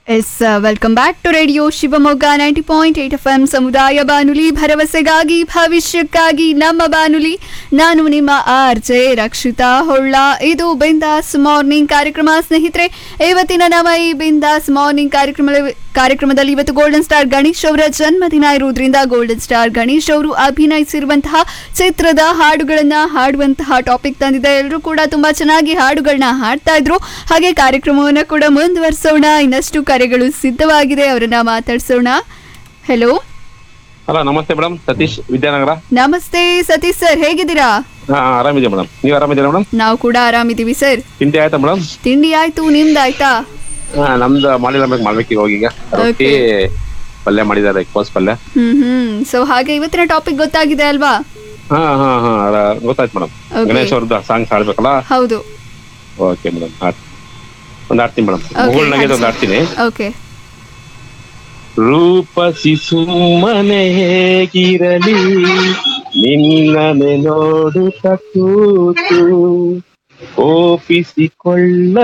S welcome back to radio Shivamogga ninety point eight F M ಸಮುದಾಯ ಬಾನುಲಿ ಭರವಸೆಗಾಗಿ ಭವಿಷ್ಯಕ್ಕಾಗಿ ನಮ್ಮ ಬಾನುಲಿ ನಾನು ನಿಮ್ಮ ಆರ್ ಜೆ ರಕ್ಷಿತಾ ಹೊಳ್ಳ ಇದು ಬಿಂದಾಸ್ ಮಾರ್ನಿಂಗ್ ಕಾರ್ಯಕ್ರಮ ಸ್ನೇಹಿತರೆ ಇವತ್ತಿನ ನಮ್ಮ ಈ ಬಿಂದಾಸ್ ಮಾರ್ನಿಂಗ್ ಕಾರ್ಯಕ್ರಮ ಕಾರ್ಯಕ್ರಮದಲ್ಲಿ ಇವತ್ತು ಗೋಲ್ಡನ್ ಸ್ಟಾರ್ ಗಣೇಶ್ ಅವರ ಜನ್ಮದಿನ ಇರುವುದರಿಂದ ಗೋಲ್ಡನ್ ಸ್ಟಾರ್ ಗಣೇಶ್ ಅವರು ಅಭಿನಯಿಸಿರುವಂತಹ ಚಿತ್ರದ ಹಾಡುಗಳನ್ನ ಹಾಡುವಂತಹ ಟಾಪಿಕ್ ತಂದಿದೆ ಎಲ್ಲರೂ ಕೂಡ ತುಂಬಾ ಚೆನ್ನಾಗಿ ಹಾಡುಗಳನ್ನ ಹಾಡ್ತಾ ಇದ್ರು ಹಾಗೆ ಕಾರ್ಯಕ್ರಮವನ್ನು ಕೂಡ ಮುಂದುವರಿಸೋಣ ಇನ್ನಷ್ಟು ಕರೆಗಳು ಸಿದ್ಧವಾಗಿದೆ ಅವರನ್ನ ಮಾತಾಡ್ಸೋಣ ಹೆಲೋ ಹಲೋ ನಮಸ್ತೆ ಮೇಡಮ್ ಸತೀಶ್ ವಿದ್ಯಾನಗರ ನಮಸ್ತೆ ಸತೀಶ್ ಸರ್ ಹೇಗಿದ್ದೀರಾ ಹಾ ಆರಾಮಿದೆ ಮೇಡಮ್ ನೀವು ಆರಾಮಿದ್ದೀರಾ ಮೇಡಮ್ ನಾವು ಕೂಡ ಆರಾಮಿದ್ದೀವಿ ಸರ್ ತಿಂಡಿ ಆಯ್ತಾ ಮೇಡಮ್ ತಿಂಡಿ ಆಯ್ತು ನಿಮ್ದಾಯ್ತಾ ಹಾ ನಮ್ದು ಮಾಡಿಲ್ಲ ಮೇಡಮ್ ಮಾಡ್ಬೇಕು ಹೋಗಿ ಈಗ ರೊಟ್ಟಿ ಪಲ್ಯ ಮಾಡಿದ್ದಾರೆ ಕೋಸ್ ಪಲ್ಯ ಹ್ಮ್ ಹ್ಮ್ ಸೊ ಹಾಗೆ ಇವತ್ತಿನ ಟಾಪಿಕ್ ಗೊತ್ತಾಗಿದೆ ಅಲ್ವಾ ಹಾ ಹಾ ಹಾ ರ- ಗೊತ್ತಾಯ್ತು ಮೇಡಮ್ Okay. ಗಣೇಶ್ ಅವ್ರದ್ದು ಸಾಂಗ್ಸ್ ಹಾಡ್ಬೇಕಲ್ಲ ಹೌದು ಓಕೆ ಮೇಡಮ್ ಹಾಡ್ ಒಂದು ಆಡ್ತೀನಿ ಮೇಡಮ್ Okay, ಮುಗುಳ್ನಾಗೆ ಒಂದು ಹಾಡಿ ಆಡ್ತೀನಿ ಓಕೆ ರೂಪಸಿ ಸುಮ್ಮನೆ ಹೇಗಿರಲಿ ನಿನ್ನನೆ ನೋಡುತ್ತ ಕೂತು ಓಪಿಸಿಕೊಳ್ಳ